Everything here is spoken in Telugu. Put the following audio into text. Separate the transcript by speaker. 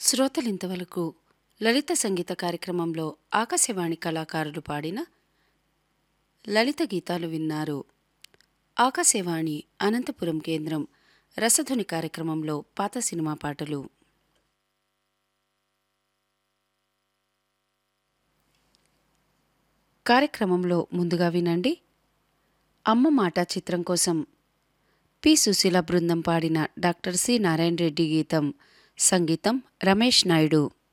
Speaker 1: శ్రోతలింతవరకు లలిత సంగీత కార్యక్రమంలో ఆకాశవాణి కళాకారులు పాడిన లలిత గీతాలు విన్నారు ఆకాశవాణి అనంతపురం కేంద్రం రసధుని కార్యక్రమంలో పాత సినిమా పాటలు కార్యక్రమంలో ముందుగా వినండి అమ్మ మాట చిత్రం కోసం పి సుశీల బృందం పాడిన డాక్టర్ సి నారాయణ రెడ్డి గీతం సంగీతం రమేష్ నాయుడు